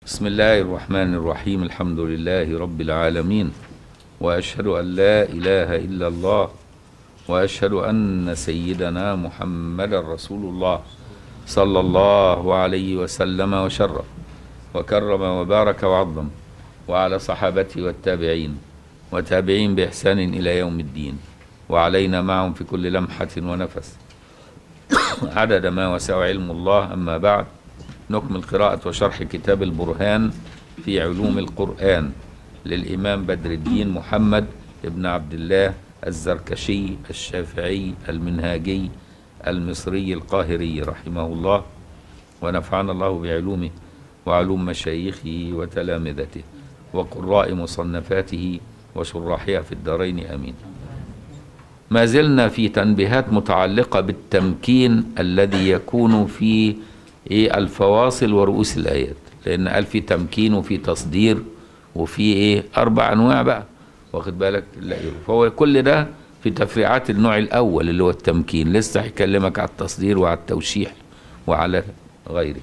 بسم الله الرحمن الرحيم الحمد لله رب العالمين واشهد ان لا اله الا الله واشهد ان سيدنا محمدا رسول الله صلى الله عليه وسلم وشرف وكرم وبارك وعظم وعلى صحابته والتابعين وتابعين باحسان الى يوم الدين وعلينا معهم في كل لمحه ونفس عدد ما وسع علم الله اما بعد نكمل قراءة وشرح كتاب البرهان في علوم القرآن للإمام بدر الدين محمد ابن عبد الله الزركشي الشافعي المنهاجي المصري القاهري رحمه الله ونفعنا الله بعلومه وعلوم مشايخه وتلامذته وقراء مصنفاته وشراحها في الدارين امين. ما زلنا في تنبيهات متعلقه بالتمكين الذي يكون في ايه الفواصل ورؤوس الايات لان قال في تمكين وفي تصدير وفي ايه اربع انواع بقى واخد بالك لا فهو كل ده في تفريعات النوع الاول اللي هو التمكين لسه هيكلمك على التصدير وعلى التوشيح وعلى غيره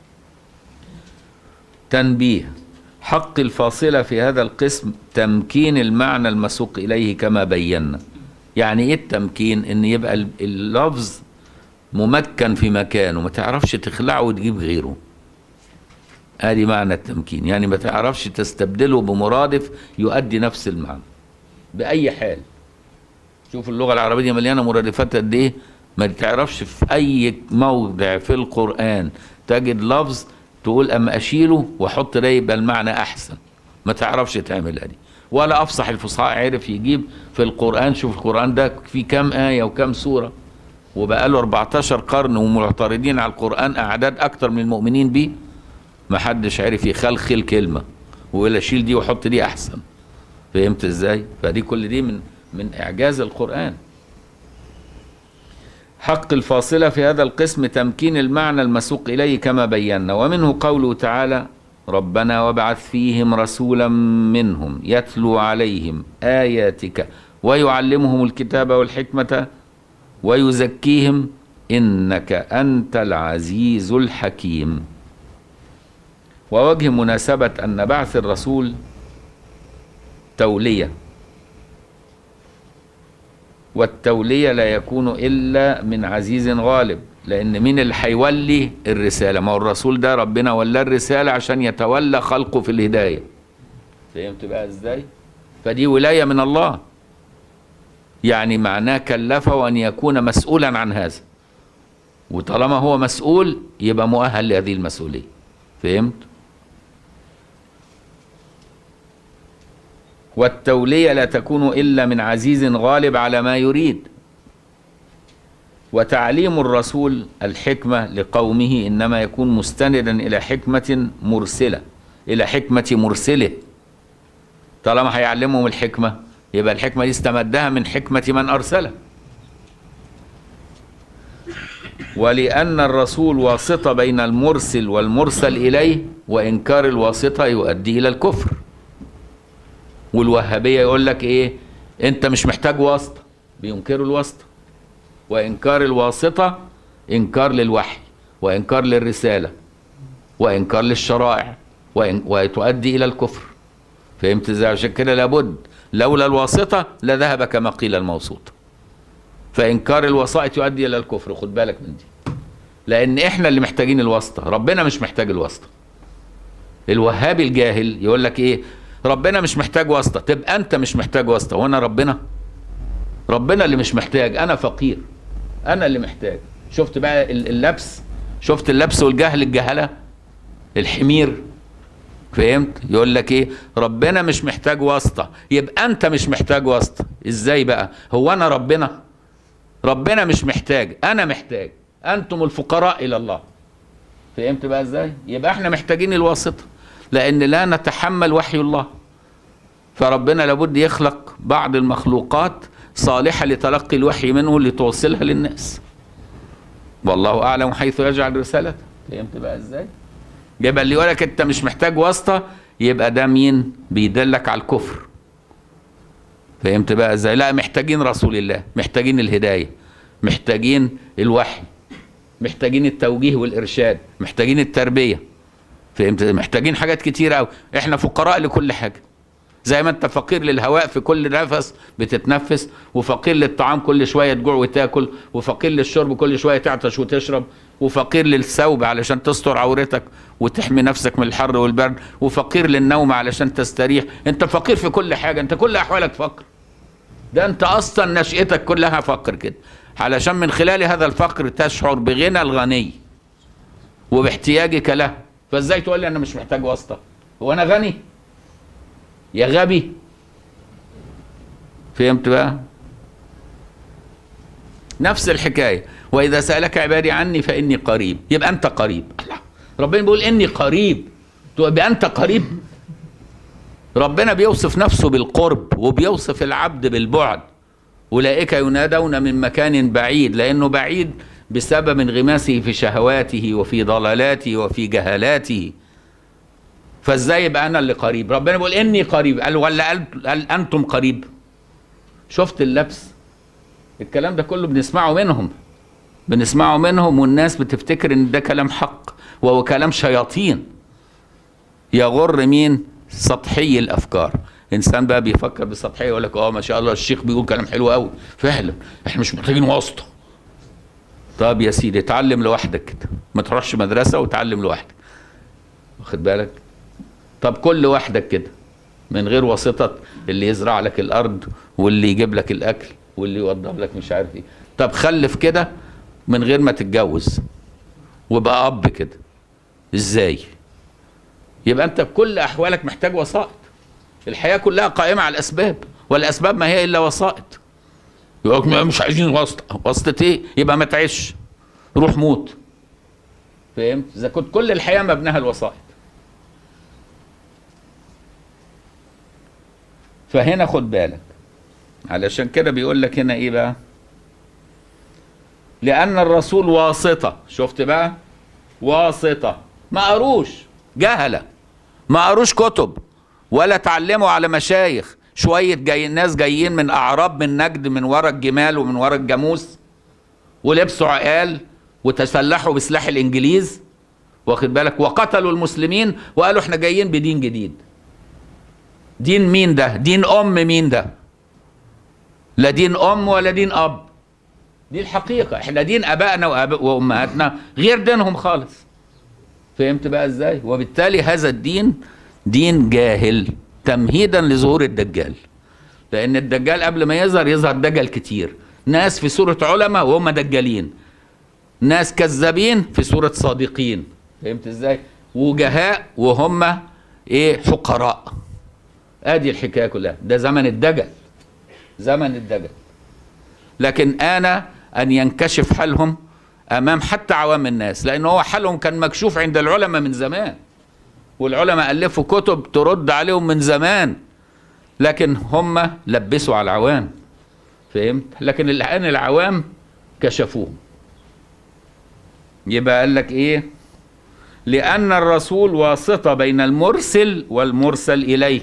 تنبيه حق الفاصلة في هذا القسم تمكين المعنى المسوق إليه كما بينا يعني إيه التمكين إن يبقى اللفظ ممكن في مكانه ما تعرفش تخلعه وتجيب غيره ادي معنى التمكين يعني ما تعرفش تستبدله بمرادف يؤدي نفس المعنى باي حال شوف اللغه العربيه دي مليانه مرادفات قد ايه ما تعرفش في اي موضع في القران تجد لفظ تقول اما اشيله واحط ده يبقى المعنى احسن ما تعرفش تعملها دي ولا افصح الفصحاء عرف يجيب في القران شوف القران ده فيه كام ايه وكام سوره وبقى له 14 قرن ومعترضين على القرآن أعداد أكتر من المؤمنين بيه ما حدش عرف يخلخل كلمة ويقول أشيل دي وأحط دي أحسن فهمت إزاي؟ فدي كل دي من من إعجاز القرآن حق الفاصلة في هذا القسم تمكين المعنى المسوق إليه كما بينا ومنه قوله تعالى ربنا وابعث فيهم رسولا منهم يتلو عليهم آياتك ويعلمهم الكتاب والحكمة ويزكيهم انك انت العزيز الحكيم ووجه مناسبه ان بعث الرسول توليه والتوليه لا يكون الا من عزيز غالب لان مين اللي هيولي الرساله ما هو الرسول ده ربنا ولاه الرساله عشان يتولى خلقه في الهدايه فهمت بقى ازاي فدي ولايه من الله يعني معناه كلفه أن يكون مسؤولا عن هذا وطالما هو مسؤول يبقى مؤهل لهذه المسؤولية فهمت؟ والتولية لا تكون إلا من عزيز غالب على ما يريد وتعليم الرسول الحكمة لقومه إنما يكون مستندا إلى حكمة مرسلة إلى حكمة مرسله طالما هيعلمهم الحكمة يبقى الحكمة دي استمدها من حكمة من أرسله ولأن الرسول واسطة بين المرسل والمرسل إليه وإنكار الواسطة يؤدي إلى الكفر والوهابية يقول لك إيه أنت مش محتاج واسطة بينكروا الواسطة وإنكار الواسطة إنكار للوحي وإنكار للرسالة وإنكار للشرائع وإن وتؤدي إلى الكفر فهمت إزاي عشان كده لابد لولا الواسطة لذهب كما قيل الموسوط فإنكار الوسائط يؤدي إلى الكفر خد بالك من دي لأن إحنا اللي محتاجين الواسطة ربنا مش محتاج الواسطة الوهابي الجاهل يقول لك إيه ربنا مش محتاج واسطة تبقى أنت مش محتاج واسطة وأنا ربنا ربنا اللي مش محتاج أنا فقير أنا اللي محتاج شفت بقى اللبس شفت اللبس والجهل الجهلة الحمير فهمت يقول لك ايه ربنا مش محتاج واسطه يبقى انت مش محتاج واسطه ازاي بقى هو انا ربنا ربنا مش محتاج انا محتاج انتم الفقراء الى الله فهمت بقى ازاي يبقى احنا محتاجين الواسطه لان لا نتحمل وحي الله فربنا لابد يخلق بعض المخلوقات صالحه لتلقي الوحي منه لتوصلها للناس والله اعلم حيث يجعل رسالته فهمت بقى ازاي يبقى اللي يقولك انت مش محتاج واسطه يبقى ده مين بيدلك على الكفر فهمت بقى ازاي لا محتاجين رسول الله محتاجين الهدايه محتاجين الوحي محتاجين التوجيه والارشاد محتاجين التربيه فهمت محتاجين حاجات كتير قوي احنا فقراء لكل حاجه زي ما انت فقير للهواء في كل نفس بتتنفس وفقير للطعام كل شويه تجوع وتاكل وفقير للشرب كل شويه تعطش وتشرب وفقير للثوب علشان تستر عورتك وتحمي نفسك من الحر والبرد وفقير للنوم علشان تستريح انت فقير في كل حاجه انت كل احوالك فقر ده انت اصلا نشأتك كلها فقر كده علشان من خلال هذا الفقر تشعر بغنى الغني وباحتياجك له فازاي تقول لي انا مش محتاج واسطه هو انا غني يا غبي فهمت بقى نفس الحكايه واذا سالك عبادي عني فاني قريب يبقى انت قريب الله ربنا بيقول اني قريب تبقى انت قريب ربنا بيوصف نفسه بالقرب وبيوصف العبد بالبعد اولئك ينادون من مكان بعيد لانه بعيد بسبب انغماسه في شهواته وفي ضلالاته وفي جهالاته فازاي يبقى انا اللي قريب ربنا بيقول اني قريب قال ولا قال, قال انتم قريب شفت اللبس الكلام ده كله بنسمعه منهم بنسمعه منهم والناس بتفتكر ان ده كلام حق وهو كلام شياطين يغر مين سطحي الافكار انسان بقى بيفكر بسطحيه يقول لك اه ما شاء الله الشيخ بيقول كلام حلو قوي فعلا احنا مش محتاجين واسطه طب يا سيدي اتعلم لوحدك كده ما تروحش مدرسه وتعلم لوحدك واخد بالك طب كل وحدك كده من غير واسطه اللي يزرع لك الارض واللي يجيب لك الاكل واللي يوضب لك مش عارف ايه طب خلف كده من غير ما تتجوز وبقى اب كده ازاي يبقى انت بكل احوالك محتاج وسائط الحياه كلها قائمه على الاسباب والاسباب ما هي الا وسائط يقول لك مش عايزين واسطه واسطه ايه يبقى ما تعيش روح موت فهمت اذا كنت كل الحياه مبناها الوسائط فهنا خد بالك علشان كده بيقول لك هنا ايه بقى لان الرسول واسطه شفت بقى واسطه ما قروش جهله ما قروش كتب ولا اتعلموا على مشايخ شويه جاي ناس جايين من اعراب من نجد من ورا الجمال ومن ورا الجاموس ولبسوا عقال وتسلحوا بسلاح الانجليز واخد بالك وقتلوا المسلمين وقالوا احنا جايين بدين جديد دين مين ده دين ام مين ده لا دين ام ولا دين اب دي الحقيقه احنا دين ابائنا وآباء وامهاتنا غير دينهم خالص فهمت بقى ازاي وبالتالي هذا الدين دين جاهل تمهيدا لظهور الدجال لان الدجال قبل ما يظهر يظهر دجل كتير ناس في صورة علماء وهم دجالين ناس كذابين في صورة صادقين فهمت ازاي وجهاء وهم ايه حقراء ادي الحكاية كلها ده زمن الدجل زمن الدجل لكن انا ان ينكشف حالهم امام حتى عوام الناس لان هو حالهم كان مكشوف عند العلماء من زمان والعلماء الفوا كتب ترد عليهم من زمان لكن هم لبسوا على العوام فهمت لكن الان العوام كشفوهم يبقى قال لك ايه لان الرسول واسطه بين المرسل والمرسل اليه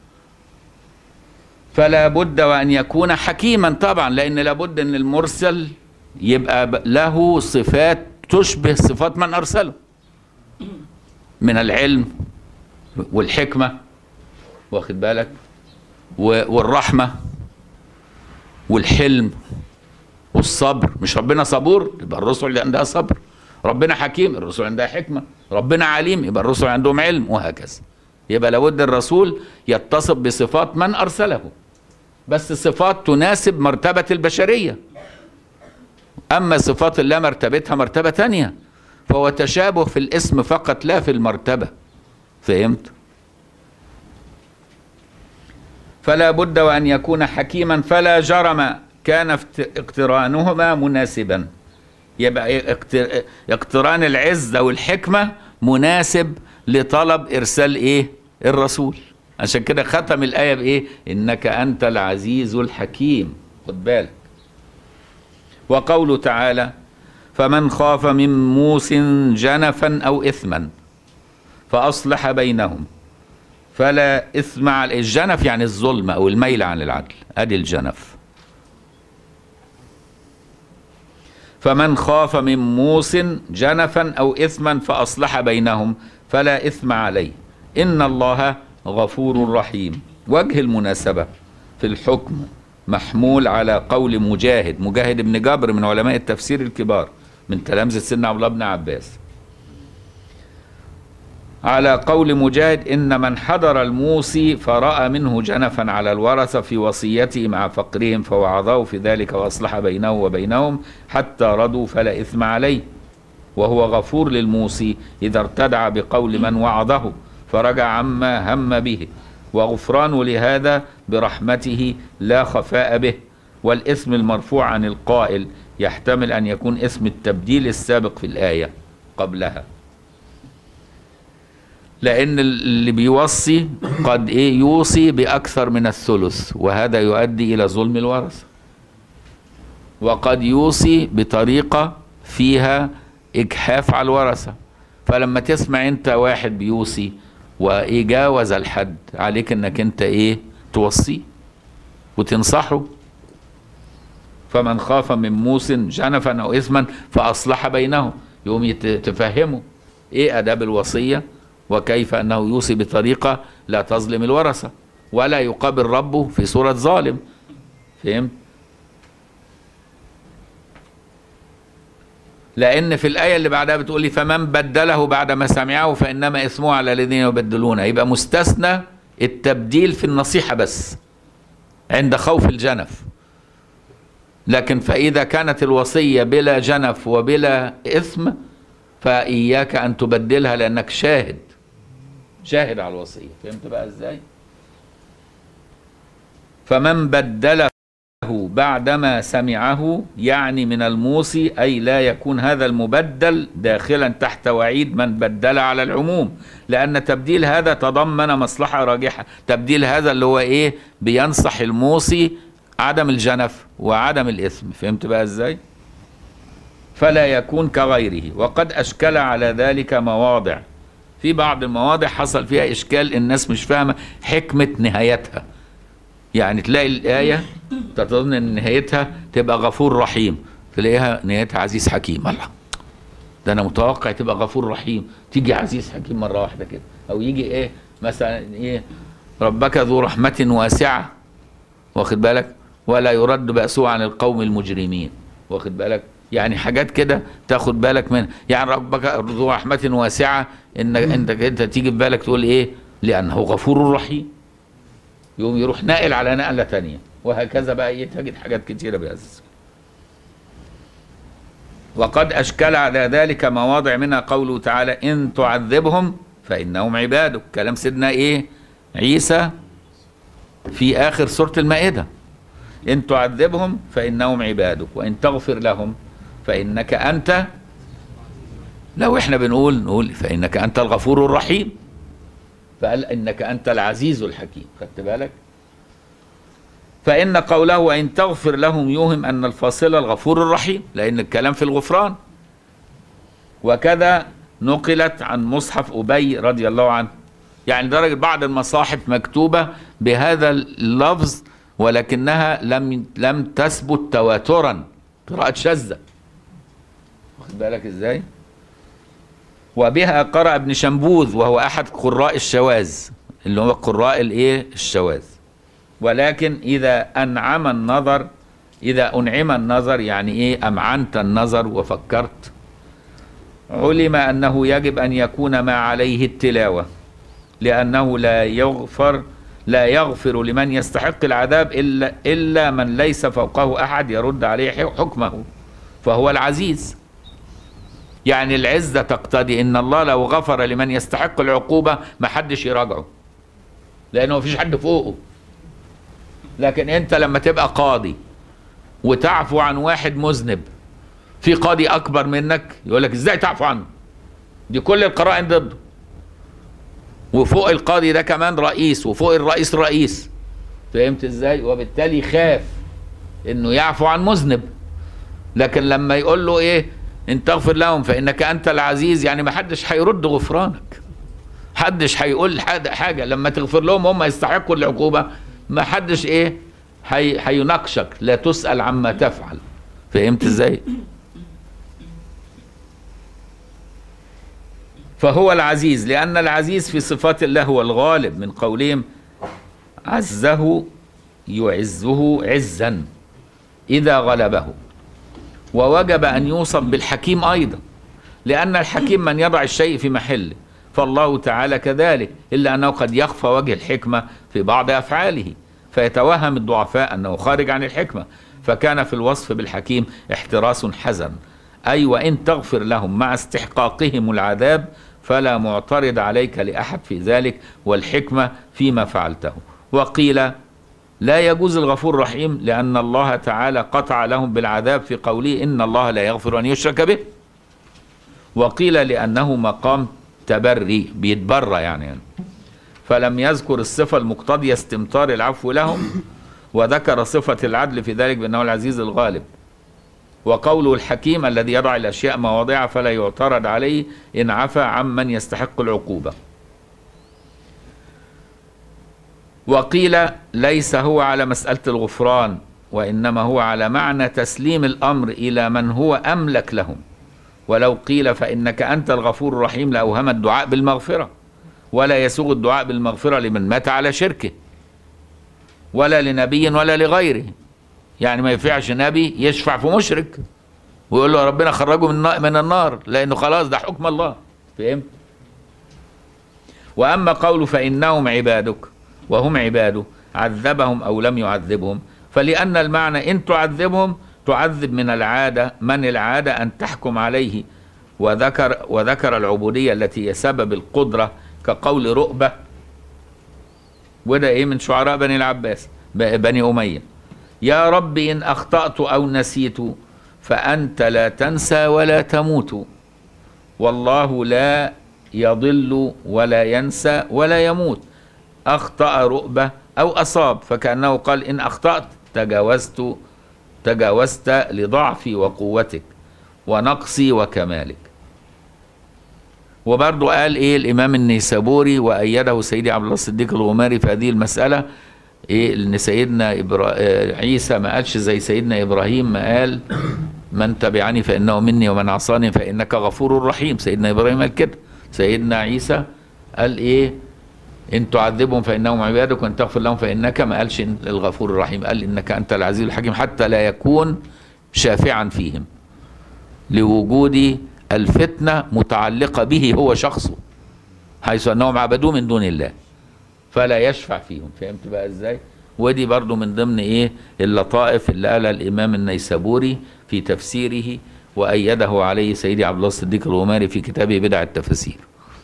فلا بد وان يكون حكيما طبعا لان لابد ان المرسل يبقى له صفات تشبه صفات من ارسله من العلم والحكمه واخد بالك والرحمه والحلم والصبر مش ربنا صبور يبقى الرسل اللي عندها صبر ربنا حكيم الرسل عندها حكمه ربنا عليم يبقى الرسل عندهم علم وهكذا يبقى لابد الرسول يتصف بصفات من ارسله بس صفات تناسب مرتبه البشريه اما صفات الله مرتبتها مرتبه تانية فهو تشابه في الاسم فقط لا في المرتبه فهمت فلا بد وان يكون حكيما فلا جرم كان اقترانهما مناسبا يبقى اقتران العزه والحكمه مناسب لطلب ارسال ايه الرسول عشان كده ختم الايه بايه انك انت العزيز الحكيم خد بالك وقوله تعالى فمن خاف من موس جنفا او اثما فاصلح بينهم فلا اثم على الجنف يعني الظلم او الميل عن العدل ادي الجنف فمن خاف من موس جنفا او اثما فاصلح بينهم فلا إثم عليه إن الله غفور رحيم وجه المناسبة في الحكم محمول على قول مجاهد مجاهد بن جبر من علماء التفسير الكبار من تلامذة سيدنا عبد الله بن عباس على قول مجاهد إن من حضر الموصي فرأى منه جنفا على الورثة في وصيته مع فقرهم فوعظه في ذلك وأصلح بينه وبينهم حتى رضوا فلا إثم عليه وهو غفور للموصي إذا ارتدع بقول من وعظه فرجع عما هم به وغفران لهذا برحمته لا خفاء به والاسم المرفوع عن القائل يحتمل أن يكون اسم التبديل السابق في الآية قبلها لأن اللي بيوصي قد إيه يوصي بأكثر من الثلث وهذا يؤدي إلى ظلم الورثة وقد يوصي بطريقة فيها إجحاف على الورثة فلما تسمع أنت واحد بيوصي وإجاوز الحد عليك أنك أنت إيه توصيه وتنصحه فمن خاف من موس جنفا أو إثما فأصلح بينهم يقوم يت- تفهمه إيه آداب الوصية وكيف أنه يوصي بطريقة لا تظلم الورثة ولا يقابل ربه في صورة ظالم فهمت لأن في الآية اللي بعدها بتقول لي فمن بدله بعد ما سمعه فإنما اسمه على الذين يبدلونه يبقى مستثنى التبديل في النصيحة بس عند خوف الجنف لكن فإذا كانت الوصية بلا جنف وبلا إثم فإياك أن تبدلها لأنك شاهد شاهد على الوصية فهمت بقى إزاي فمن بدله بعدما سمعه يعني من الموصي أي لا يكون هذا المبدل داخلا تحت وعيد من بدل على العموم لأن تبديل هذا تضمن مصلحة راجحة تبديل هذا اللي هو إيه بينصح الموصي عدم الجنف وعدم الإثم فهمت بقى إزاي فلا يكون كغيره وقد أشكل على ذلك مواضع في بعض المواضع حصل فيها إشكال الناس مش فاهمة حكمة نهايتها يعني تلاقي الآية تظن ان نهايتها تبقى غفور رحيم تلاقيها نهايتها عزيز حكيم الله ده انا متوقع تبقى غفور رحيم تيجي عزيز حكيم مره واحده كده او يجي ايه مثلا ايه ربك ذو رحمه واسعه واخد بالك ولا يرد بأسه عن القوم المجرمين واخد بالك يعني حاجات كده تاخد بالك من يعني ربك ذو رحمة واسعة ان انت انت تيجي في بالك تقول ايه لانه غفور رحيم يقوم يروح ناقل على نقلة تانية وهكذا بقى ايه تجد حاجات كتيرة بهذا وقد أشكل على ذلك مواضع منها قوله تعالى إن تعذبهم فإنهم عبادك كلام سيدنا إيه عيسى في آخر سورة المائدة إن تعذبهم فإنهم عبادك وإن تغفر لهم فإنك أنت لو إحنا بنقول نقول فإنك أنت الغفور الرحيم فقال إنك أنت العزيز الحكيم خدت بالك فإن قوله وإن تغفر لهم يوهم أن الفاصل الغفور الرحيم لأن الكلام في الغفران وكذا نقلت عن مصحف أبي رضي الله عنه يعني درجة بعض المصاحف مكتوبة بهذا اللفظ ولكنها لم لم تثبت تواترا قراءة شاذة واخد بالك ازاي؟ وبها قرأ ابن شنبوذ وهو أحد قراء الشواذ اللي هو قراء الايه؟ الشواذ ولكن إذا أنعم النظر إذا أنعم النظر يعني إيه أمعنت النظر وفكرت علم أنه يجب أن يكون ما عليه التلاوة لأنه لا يغفر لا يغفر لمن يستحق العذاب إلا إلا من ليس فوقه أحد يرد عليه حكمه فهو العزيز يعني العزة تقتضي إن الله لو غفر لمن يستحق العقوبة ما حدش يراجعه لأنه مفيش حد فوقه لكن انت لما تبقى قاضي وتعفو عن واحد مذنب في قاضي اكبر منك يقول لك ازاي تعفو عنه دي كل القرائن ضده وفوق القاضي ده كمان رئيس وفوق الرئيس رئيس فهمت ازاي وبالتالي خاف انه يعفو عن مذنب لكن لما يقول له ايه ان تغفر لهم فانك انت العزيز يعني ما حدش هيرد غفرانك حدش هيقول حاجه لما تغفر لهم هم يستحقوا العقوبه ما حدش ايه هي هيناقشك لا تسأل عما تفعل فهمت ازاي فهو العزيز لأن العزيز في صفات الله هو الغالب من قولهم عزه يعزه عزا إذا غلبه ووجب أن يوصف بالحكيم أيضا لأن الحكيم من يضع الشيء في محله فالله تعالى كذلك إلا أنه قد يخفى وجه الحكمة في بعض أفعاله فيتوهم الضعفاء أنه خارج عن الحكمة فكان في الوصف بالحكيم احتراس حزن أي وإن تغفر لهم مع استحقاقهم العذاب فلا معترض عليك لأحد في ذلك والحكمة فيما فعلته وقيل لا يجوز الغفور الرحيم لأن الله تعالى قطع لهم بالعذاب في قوله إن الله لا يغفر أن يشرك به وقيل لأنه مقام تبري بيتبرى يعني, يعني فلم يذكر الصفة المقتضية استمطار العفو لهم وذكر صفة العدل في ذلك بأنه العزيز الغالب وقوله الحكيم الذي يضع الأشياء مواضعها فلا يعترض عليه إن عفى عمن يستحق العقوبة وقيل ليس هو على مسألة الغفران وإنما هو على معنى تسليم الأمر إلى من هو أملك لهم ولو قيل فإنك أنت الغفور الرحيم لأوهم الدعاء بالمغفرة ولا يسوغ الدعاء بالمغفرة لمن مات على شركه ولا لنبي ولا لغيره يعني ما ينفعش نبي يشفع في مشرك ويقول له ربنا خرجه من من النار لانه خلاص ده حكم الله فهمت واما قوله فانهم عبادك وهم عباده عذبهم او لم يعذبهم فلان المعنى ان تعذبهم تعذب من العاده من العاده ان تحكم عليه وذكر وذكر العبوديه التي هي سبب القدره كقول رؤبه وده ايه من شعراء بني العباس بني اميه يا رب ان اخطات او نسيت فانت لا تنسى ولا تموت والله لا يضل ولا ينسى ولا يموت اخطا رؤبه او اصاب فكانه قال ان اخطات تجاوزت تجاوزت لضعفي وقوتك ونقصي وكمالك وبرضه قال ايه الامام النيسابوري وايده سيدي عبد الله الصديق الغماري في هذه المساله ايه ان سيدنا إبرا... عيسى ما قالش زي سيدنا ابراهيم ما قال من تبعني فانه مني ومن عصاني فانك غفور رحيم سيدنا ابراهيم قال كده سيدنا عيسى قال ايه ان تعذبهم فانهم عبادك وان تغفر لهم فانك ما قالش الغفور الرحيم قال انك انت العزيز الحكيم حتى لا يكون شافعا فيهم لوجود الفتنه متعلقه به هو شخصه حيث انهم عبدوه من دون الله فلا يشفع فيهم فهمت بقى ازاي ودي برضو من ضمن ايه اللطائف اللي قالها الامام النيسابوري في تفسيره وايده عليه سيدي عبد الله الصديق الغماري في كتابه بدع التفاسير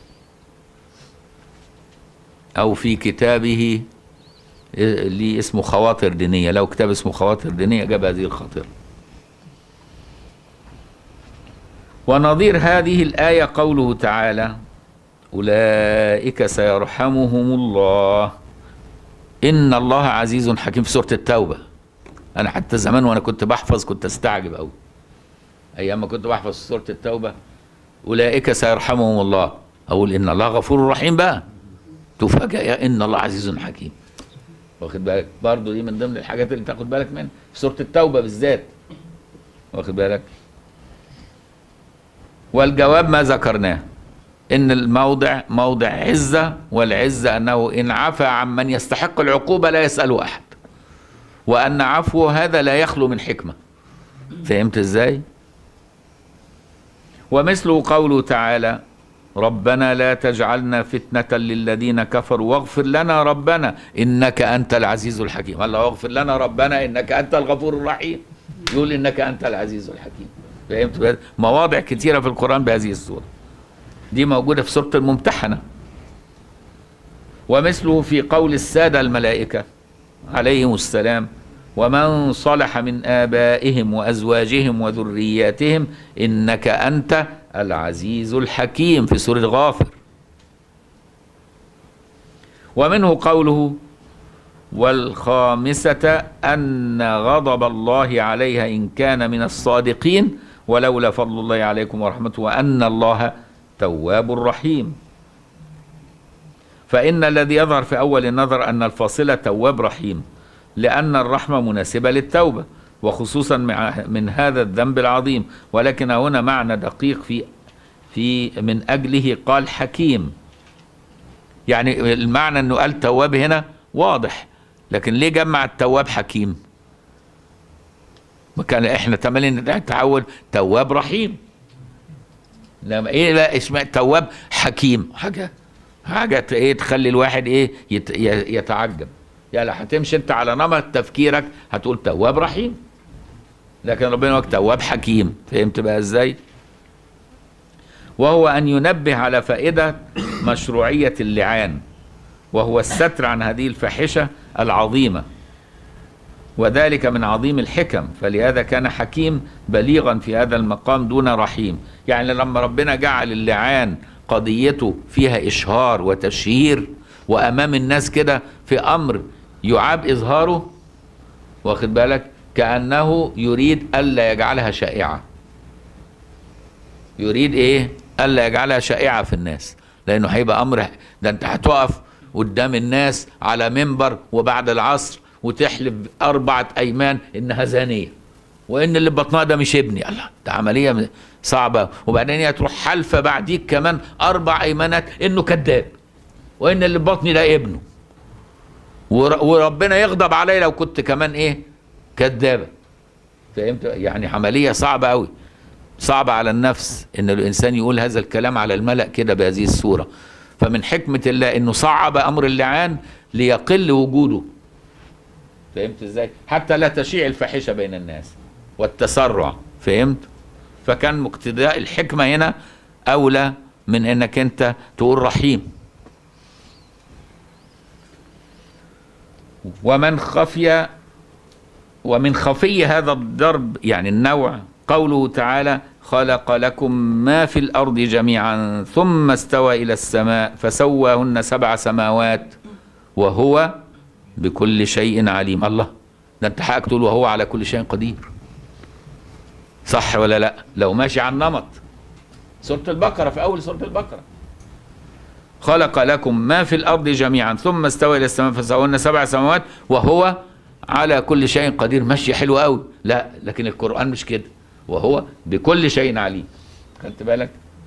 او في كتابه اللي اسمه خواطر دينيه لو كتاب اسمه خواطر دينيه جاب هذه الخاطره ونظير هذه الايه قوله تعالى أولئك سيرحمهم الله إن الله عزيز حكيم في سورة التوبة أنا حتى زمان وأنا كنت بحفظ كنت أستعجب أوي أيام ما كنت بحفظ سورة التوبة أولئك سيرحمهم الله أقول إن الله غفور رحيم بقى تفاجأ إن الله عزيز حكيم واخد بالك برضه دي من ضمن الحاجات اللي تاخد بالك منها في سورة التوبة بالذات واخد بالك والجواب ما ذكرناه ان الموضع موضع عزه والعزه انه ان عفى عمن يستحق العقوبه لا يساله احد وان عفوه هذا لا يخلو من حكمه فهمت ازاي ومثله قوله تعالى ربنا لا تجعلنا فتنة للذين كفروا واغفر لنا ربنا إنك أنت العزيز الحكيم الله اغفر لنا ربنا إنك أنت الغفور الرحيم يقول إنك أنت العزيز الحكيم فهمت مواضع كثيرة في القرآن بهذه الصورة دي موجودة في سورة الممتحنة ومثله في قول السادة الملائكة عليهم السلام ومن صلح من آبائهم وأزواجهم وذرياتهم إنك أنت العزيز الحكيم في سورة غافر ومنه قوله والخامسة أن غضب الله عليها إن كان من الصادقين ولولا فضل الله عليكم ورحمته وأن الله تواب رحيم فإن الذي يظهر في أول النظر أن الفاصلة تواب رحيم لأن الرحمة مناسبة للتوبة وخصوصا من هذا الذنب العظيم ولكن هنا معنى دقيق في في من أجله قال حكيم يعني المعنى أنه قال تواب هنا واضح لكن ليه جمع التواب حكيم ما كان احنا تملي نتعود تواب رحيم لما ايه لا اسمه تواب حكيم حاجه حاجه ايه تخلي الواحد ايه يت يتعجب يعني هتمشي انت على نمط تفكيرك هتقول تواب رحيم لكن ربنا وقت تواب حكيم فهمت بقى ازاي وهو ان ينبه على فائده مشروعيه اللعان وهو الستر عن هذه الفاحشه العظيمه وذلك من عظيم الحكم فلهذا كان حكيم بليغا في هذا المقام دون رحيم يعني لما ربنا جعل اللعان قضيته فيها إشهار وتشهير وأمام الناس كده في أمر يعاب إظهاره واخد بالك كأنه يريد ألا يجعلها شائعة يريد إيه ألا يجعلها شائعة في الناس لأنه هيبقى أمر ده أنت هتقف قدام الناس على منبر وبعد العصر وتحلف أربعة أيمان إنها زانية وإن اللي بطنها ده مش ابني الله ده عملية صعبة وبعدين هي تروح حلفة بعديك كمان أربع أيمانات إنه كذاب وإن اللي بطني ده ابنه وربنا يغضب علي لو كنت كمان إيه كذابة فهمت يعني عملية صعبة أوي صعبة على النفس إن الإنسان يقول هذا الكلام على الملأ كده بهذه الصورة فمن حكمة الله إنه صعب أمر اللعان ليقل وجوده فهمت ازاي حتى لا تشيع الفاحشه بين الناس والتسرع فهمت فكان مقتضاء الحكمه هنا اولى من انك انت تقول رحيم ومن خفي ومن خفي هذا الضرب يعني النوع قوله تعالى خلق لكم ما في الارض جميعا ثم استوى الى السماء فسواهن سبع سماوات وهو بكل شيء عليم الله ده انت حقك تقول وهو على كل شيء قدير صح ولا لا لو ماشي على النمط سورة البقرة في أول سورة البقرة خلق لكم ما في الأرض جميعا ثم استوى إلى السماء فسواهن سبع سماوات وهو على كل شيء قدير ماشي حلو قوي لا لكن القرآن مش كده وهو بكل شيء عليم خدت بالك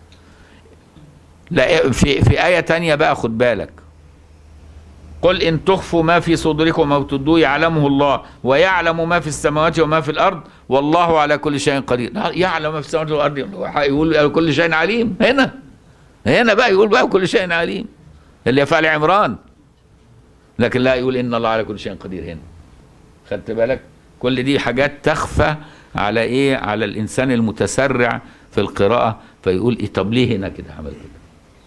لا في في آية تانية بقى خد بالك قل إن تخفوا ما في صدوركم أو تبدوه يعلمه الله ويعلم ما في السماوات وما في الأرض والله على كل شيء قدير يعلم ما في السماوات والأرض يقول على كل شيء عليم هنا هنا بقى يقول بقى كل شيء عليم اللي يفعل عمران لكن لا يقول إن الله على كل شيء قدير هنا خدت بالك كل دي حاجات تخفى على إيه على الإنسان المتسرع في القراءة فيقول إيه طب ليه هنا كده عمل كده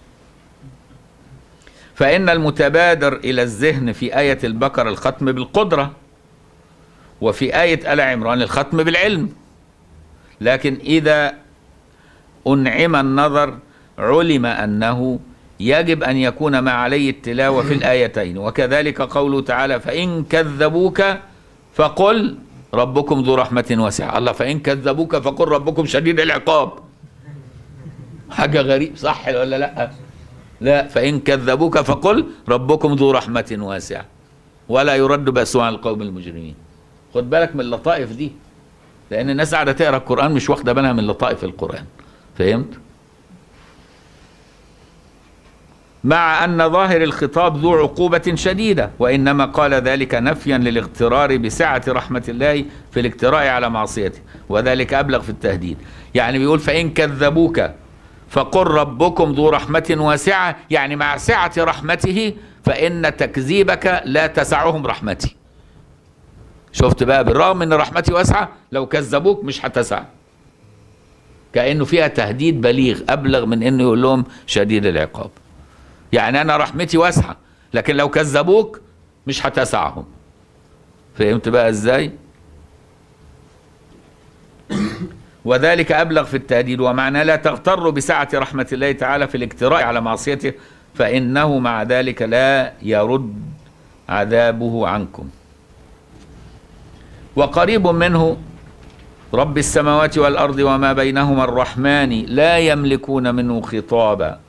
فإن المتبادر إلى الذهن في آية البقرة الختم بالقدرة وفي آية آل عمران الختم بالعلم لكن إذا أنعم النظر علم أنه يجب أن يكون ما عليه التلاوة في الآيتين وكذلك قوله تعالى فإن كذبوك فقل ربكم ذو رحمة واسعة الله فإن كذبوك فقل ربكم شديد العقاب حاجة غريب صح ولا لأ لا فإن كذبوك فقل ربكم ذو رحمة واسعة ولا يرد بأسه عن القوم المجرمين خد بالك من اللطائف دي لأن الناس قاعدة تقرأ القرآن مش واخدة بالها من لطائف القرآن فهمت؟ مع أن ظاهر الخطاب ذو عقوبة شديدة وإنما قال ذلك نفيا للاغترار بسعة رحمة الله في الاجتراء على معصيته وذلك أبلغ في التهديد يعني بيقول فإن كذبوك فقل ربكم ذو رحمة واسعة يعني مع سعة رحمته فإن تكذيبك لا تسعهم رحمتي شفت بقى بالرغم ان رحمتي واسعة لو كذبوك مش هتسع كأنه فيها تهديد بليغ أبلغ من أنه يقول لهم شديد العقاب يعني أنا رحمتي واسعة لكن لو كذبوك مش هتسعهم فهمت بقى ازاي وذلك أبلغ في التهديد ومعنى لا تغتروا بسعة رحمة الله تعالى في الاجتراء على معصيته فإنه مع ذلك لا يرد عذابه عنكم وقريب منه رب السماوات والأرض وما بينهما الرحمن لا يملكون منه خطابا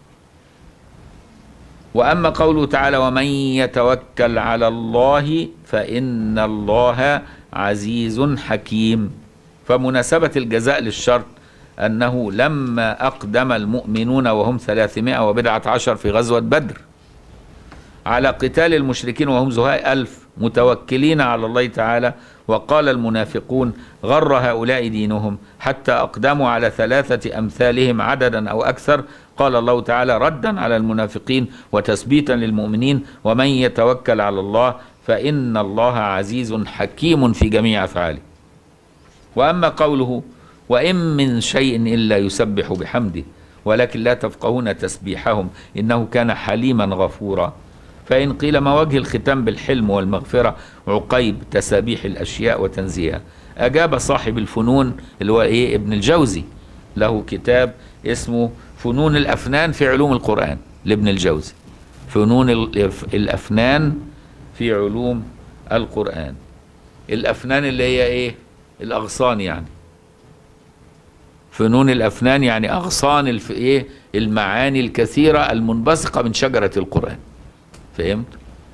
وأما قوله تعالى ومن يتوكل على الله فإن الله عزيز حكيم فمناسبة الجزاء للشرط أنه لما أقدم المؤمنون وهم ثلاثمائة وبضعة عشر في غزوة بدر على قتال المشركين وهم زهاء ألف متوكلين على الله تعالى وقال المنافقون غر هؤلاء دينهم حتى أقدموا على ثلاثة أمثالهم عددا أو أكثر قال الله تعالى ردا على المنافقين وتثبيتا للمؤمنين ومن يتوكل على الله فإن الله عزيز حكيم في جميع أفعاله وأما قوله وإن من شيء إلا يسبح بحمده ولكن لا تفقهون تسبيحهم إنه كان حليما غفورا فإن قيل ما وجه الختام بالحلم والمغفرة عقيب تسابيح الأشياء وتنزيهها أجاب صاحب الفنون اللي هو إيه ابن الجوزي له كتاب اسمه فنون الأفنان في علوم القرآن لابن الجوزي فنون الأف- الأفنان في علوم القرآن الأفنان اللي هي إيه الأغصان يعني فنون الأفنان يعني أغصان الف... إيه المعاني الكثيرة المنبثقة من شجرة القرآن فهمت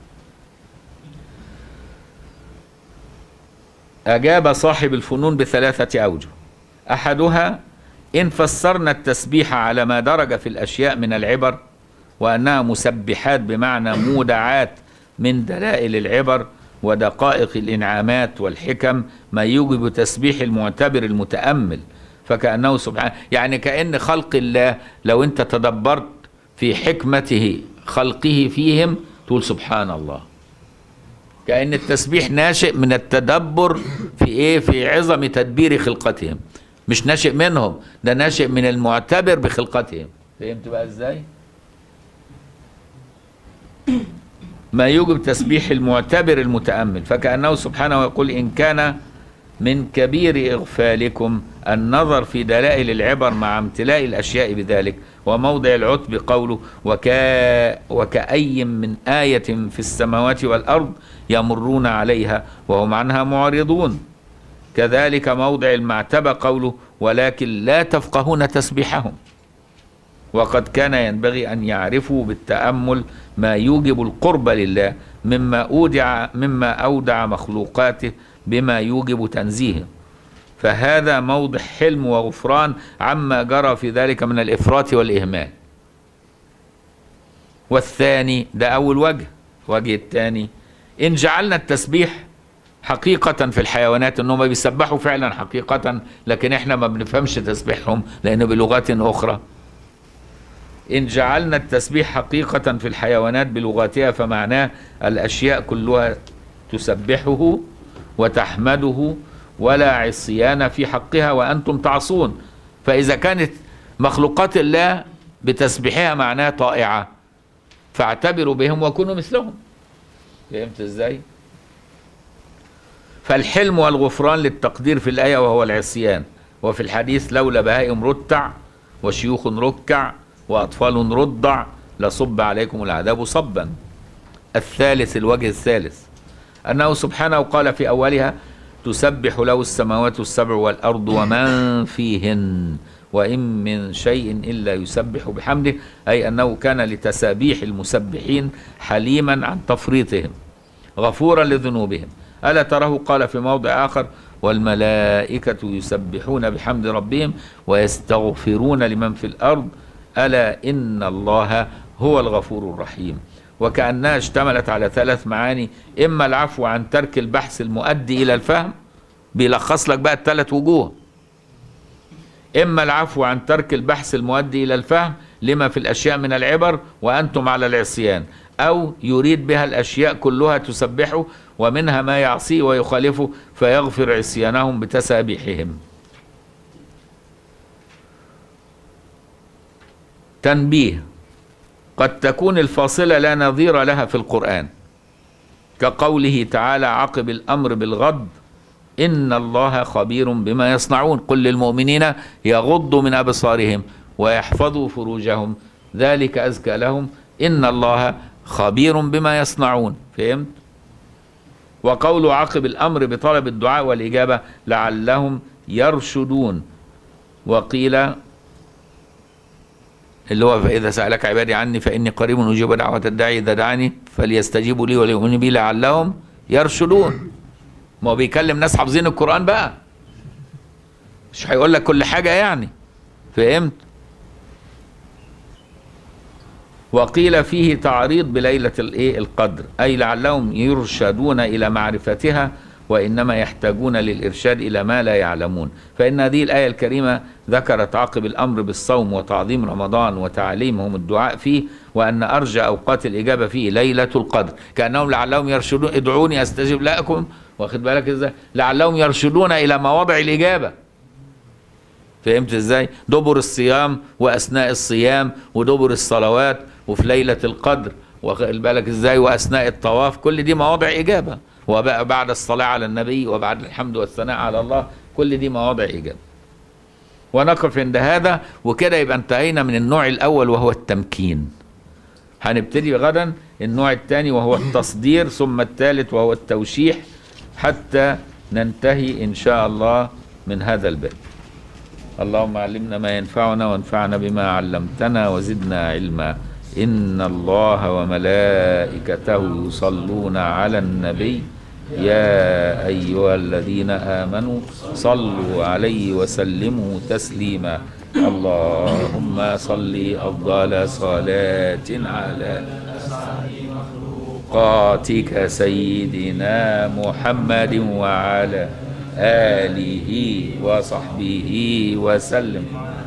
أجاب صاحب الفنون بثلاثة أوجه أحدها إن فسرنا التسبيح على ما درج في الأشياء من العبر وأنها مسبحات بمعنى مودعات من دلائل العبر ودقائق الإنعامات والحكم ما يوجب تسبيح المعتبر المتأمل فكأنه سبحانه يعني كأن خلق الله لو أنت تدبرت في حكمته خلقه فيهم تقول سبحان الله كأن التسبيح ناشئ من التدبر في ايه في عظم تدبير خلقتهم مش ناشئ منهم ده ناشئ من المعتبر بخلقتهم فهمت بقى ازاي ما يوجب تسبيح المعتبر المتأمل فكأنه سبحانه يقول إن كان من كبير إغفالكم النظر في دلائل العبر مع امتلاء الأشياء بذلك وموضع العتب قوله وكا وكأي من آية في السماوات والأرض يمرون عليها وهم عنها معرضون كذلك موضع المعتبة قوله ولكن لا تفقهون تسبيحهم وقد كان ينبغي أن يعرفوا بالتأمل ما يوجب القرب لله مما أودع مما أودع مخلوقاته بما يوجب تنزيهه فهذا موضع حلم وغفران عما جرى في ذلك من الإفراط والإهمال والثاني ده أول وجه وجه الثاني إن جعلنا التسبيح حقيقة في الحيوانات إنهم بيسبحوا فعلا حقيقة لكن إحنا ما بنفهمش تسبيحهم لأنه بلغات أخرى إن جعلنا التسبيح حقيقة في الحيوانات بلغاتها فمعناه الأشياء كلها تسبحه وتحمده ولا عصيان في حقها وأنتم تعصون فإذا كانت مخلوقات الله بتسبيحها معناها طائعة فاعتبروا بهم وكونوا مثلهم فهمت ازاي فالحلم والغفران للتقدير في الآية وهو العصيان وفي الحديث لولا بهائم رتع وشيوخ ركع وأطفال رضع لصب عليكم العذاب صبا الثالث الوجه الثالث أنه سبحانه قال في أولها تسبح له السماوات السبع والأرض ومن فيهن وإن من شيء إلا يسبح بحمده أي أنه كان لتسابيح المسبحين حليما عن تفريطهم غفورا لذنوبهم ألا تراه قال في موضع آخر والملائكة يسبحون بحمد ربهم ويستغفرون لمن في الأرض ألا إن الله هو الغفور الرحيم وكأنها اشتملت على ثلاث معاني إما العفو عن ترك البحث المؤدي إلى الفهم بيلخص لك بقى الثلاث وجوه إما العفو عن ترك البحث المؤدي إلى الفهم لما في الأشياء من العبر وأنتم على العصيان أو يريد بها الأشياء كلها تسبحه ومنها ما يعصيه ويخالفه فيغفر عصيانهم بتسابيحهم تنبيه قد تكون الفاصلة لا نظير لها في القرآن كقوله تعالى عقب الأمر بالغض إن الله خبير بما يصنعون قل للمؤمنين يغضوا من أبصارهم ويحفظوا فروجهم ذلك أزكى لهم إن الله خبير بما يصنعون فهمت وقول عقب الأمر بطلب الدعاء والإجابة لعلهم يرشدون وقيل اللي هو فإذا سألك عبادي عني فإني قريب أجيب دعوة الداعي إذا دعاني فليستجيبوا لي وليؤمنوا بي لعلهم يرشدون ما هو بيكلم ناس حافظين القرآن بقى مش هيقول لك كل حاجة يعني فهمت وقيل فيه تعريض بليلة الايه القدر أي لعلهم يرشدون إلى معرفتها وإنما يحتاجون للإرشاد إلى ما لا يعلمون فإن هذه الآية الكريمة ذكرت عقب الأمر بالصوم وتعظيم رمضان وتعليمهم الدعاء فيه وأن أرجى أوقات الإجابة فيه ليلة القدر كأنهم لعلهم يرشدون ادعوني أستجب لكم واخد بالك إزاي لعلهم يرشدون إلى مواضع الإجابة فهمت ازاي دبر الصيام واثناء الصيام ودبر الصلوات وفي ليله القدر واخد بالك ازاي واثناء الطواف كل دي مواضع اجابه وبقى بعد الصلاه على النبي وبعد الحمد والثناء على الله كل دي مواضع اجابه ونقف عند هذا وكده يبقى انتهينا من النوع الاول وهو التمكين هنبتدي غدا النوع الثاني وهو التصدير ثم الثالث وهو التوشيح حتى ننتهي ان شاء الله من هذا الباب اللهم علمنا ما ينفعنا وانفعنا بما علمتنا وزدنا علما إن الله وملائكته يصلون على النبي يا أيها الذين آمنوا صلوا عليه وسلموا تسليما اللهم صل أفضل صلاة على قاتك سيدنا محمد وعلى آله وصحبه وسلم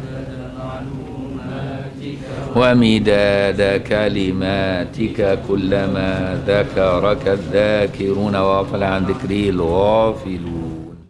ومداد كلماتك كلما ذكرك الذاكرون وغفل عن ذكره الغافلون